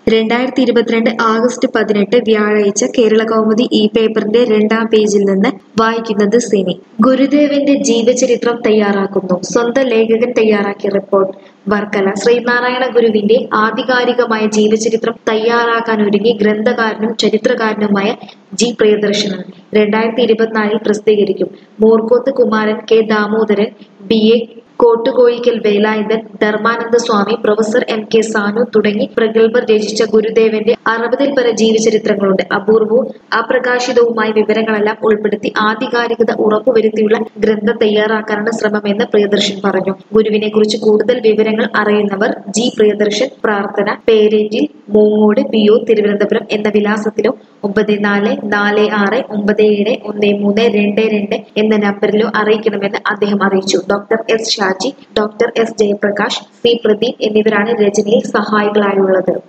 രണ്ടായിരത്തി ഇരുപത്തിരണ്ട് ആഗസ്റ്റ് പതിനെട്ട് വ്യാഴാഴ്ച കേരള കൗമുദി ഈ പേപ്പറിന്റെ രണ്ടാം പേജിൽ നിന്ന് വായിക്കുന്നത് സിനി ഗുരുദേവന്റെ ജീവചരിത്രം തയ്യാറാക്കുന്നു സ്വന്തം ലേഖകൻ തയ്യാറാക്കിയ റിപ്പോർട്ട് വർക്കല ശ്രീനാരായണ ഗുരുവിന്റെ ആധികാരികമായ ജീവചരിത്രം തയ്യാറാക്കാനൊരുങ്ങി ഗ്രന്ഥകാരനും ചരിത്രകാരനുമായ ജി പ്രിയദർശനൻ രണ്ടായിരത്തി ഇരുപത്തിനാലിൽ പ്രസിദ്ധീകരിക്കും Moorkoth Kumaran K Damodaran B A Kottukoyikkal Velayudhan Dharmananda Swami professor M K Sanu തുടങ്ങി പ്രഗത്ഭർ രചിച്ച ഗുരുദേവന്റെ അറുപതിൽ പര ജീവചരിത്രങ്ങളുണ്ട് അപൂർവവും അപ്രകാശിതവുമായ വിവരങ്ങളെല്ലാം ഉൾപ്പെടുത്തി ആധികാരികത ഉറപ്പുവരുത്തിയുള്ള ഗ്രന്ഥം തയ്യാറാക്കാനാണ് ശ്രമമെന്ന് പ്രിയദർശൻ പറഞ്ഞു ഗുരുവിനെ കുറിച്ച് കൂടുതൽ വിവരങ്ങൾ അറിയുന്നവർ G Priyadarshan Prarthana Perettil Moongode P O Thiruvananthapuram എന്ന വിലാസത്തിലോ ഒമ്പത് നാല് നാല് ആറ് ഒമ്പത് ഏഴ് ഒന്ന് മൂന്ന് രണ്ട് രണ്ട് എന്ന നമ്പറിലോ അറിയിക്കണമെന്ന് അദ്ദേഹം അറിയിച്ചു doctor S Shaji doctor S Jayaprakash C Pradeep എന്നിവരാണ് രചനയിൽ സഹായികളായുള്ളത്